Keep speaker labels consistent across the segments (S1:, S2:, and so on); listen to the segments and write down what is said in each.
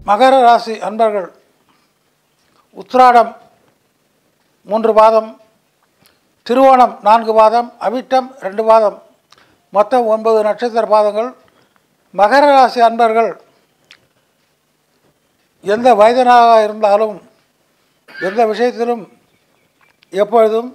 S1: மகர ராசி அன்பர்கள் உத்திராடம் மூன்று பாதம் திருவோணம் நான்கு பாதம் அவிட்டம் ரெண்டு பாதம் மொத்தம் ஒன்பது நட்சத்திர பாதங்கள் மகர ராசி அன்பர்கள் எந்த வயதனாக இருந்தாலும் எந்த விஷயத்திலும் எப்பொழுதும்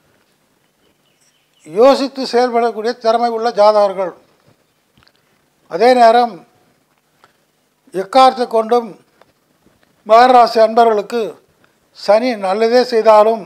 S1: யோசித்து செயல்படக்கூடிய திறமை உள்ள ஜாதகர்கள் அதே நேரம் எக்காரத்தை கொண்டும் மகர ராசி அன்பர்களுக்கு சனி நல்லதே செய்தாலும்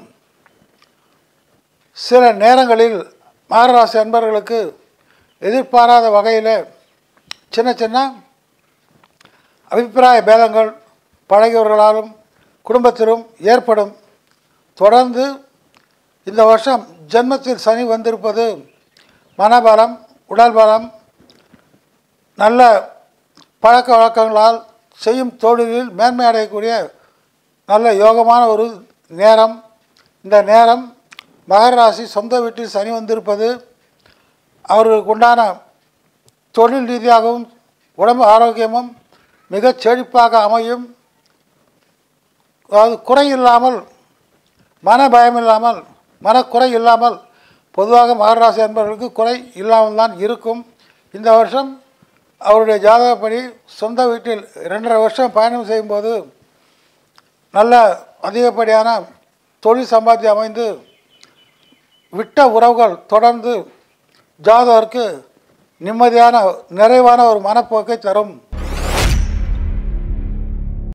S1: சில நேரங்களில் மகர ராசி அன்பர்களுக்கு எதிர்பாராத வகையில் சின்ன சின்ன அபிப்பிராய பேதங்கள் பழகியவர்களாலும் குடும்பத்திலும் ஏற்படும் தொடர்ந்து இந்த வருஷம் ஜென்மத்தில் சனி வந்திருப்பது மனபலம் உடல் பலம் நல்ல பழக்க வழக்கங்களால் செய்யும் தொழிலில் மேன்மை அடையக்கூடிய நல்ல யோகமான ஒரு நேரம் இந்த நேரம் மகர ராசி சொந்த வீட்டில் சனி வந்திருப்பது அவர்களுக்கு உண்டான தொழில் ரீதியாகவும் உடம்பு ஆரோக்கியமும் மிகச் செழிப்பாக அமையும் அதாவது குறை இல்லாமல் மன பயம் இல்லாமல் மனக்குறை இல்லாமல் பொதுவாக மகராசி என்பவர்களுக்கு குறை இல்லாமல் தான் இருக்கும் இந்த வருஷம் அவருடைய ஜாதகப்படி சொந்த வீட்டில் ரெண்டரை வருஷம் பயணம் செய்யும்போது நல்ல அதிகப்படியான தொழில் சம்பாத்தியம் அமைந்து விட்ட உறவுகள் தொடர்ந்து ஜாதகருக்கு நிம்மதியான நிறைவான ஒரு மனப்போக்கை தரும்